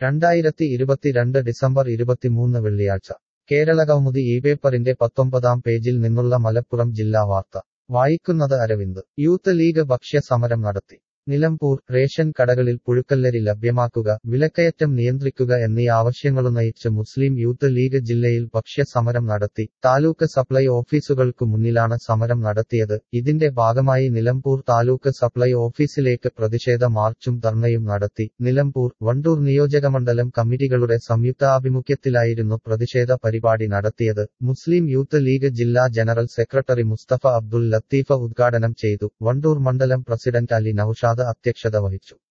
രണ്ടായിരത്തി ഇരുപത്തിരണ്ട് ഡിസംബർ ഇരുപത്തിമൂന്ന് വെള്ളിയാഴ്ച കേരളകൗമുദി ഈ പേപ്പറിന്റെ പത്തൊമ്പതാം പേജിൽ നിന്നുള്ള മലപ്പുറം ജില്ലാ വാർത്ത വായിക്കുന്നത് അരവിന്ദ് യൂത്ത് ലീഗ് ഭക്ഷ്യ സമരം നടത്തി നിലമ്പൂർ റേഷൻ കടകളിൽ പുഴുക്കല്ലരി ലഭ്യമാക്കുക വിലക്കയറ്റം നിയന്ത്രിക്കുക എന്നീ ആവശ്യങ്ങളുന്നയിച്ച് മുസ്ലിം യൂത്ത് ലീഗ് ജില്ലയിൽ ഭക്ഷ്യ സമരം നടത്തി താലൂക്ക് സപ്ലൈ ഓഫീസുകൾക്കു മുന്നിലാണ് സമരം നടത്തിയത് ഇതിന്റെ ഭാഗമായി നിലമ്പൂർ താലൂക്ക് സപ്ലൈ ഓഫീസിലേക്ക് പ്രതിഷേധ മാർച്ചും ധർണയും നടത്തി നിലമ്പൂർ വണ്ടൂർ നിയോജകമണ്ഡലം കമ്മിറ്റികളുടെ സംയുക്താഭിമുഖ്യത്തിലായിരുന്നു പ്രതിഷേധ പരിപാടി നടത്തിയത് മുസ്ലിം യൂത്ത് ലീഗ് ജില്ലാ ജനറൽ സെക്രട്ടറി മുസ്തഫ അബ്ദുൽ ലത്തീഫ ഉദ്ഘാടനം ചെയ്തു വണ്ടൂർ മണ്ഡലം പ്രസിഡന്റ് അലി നൌഷാദ് അധ്യക്ഷത വഹിച്ചു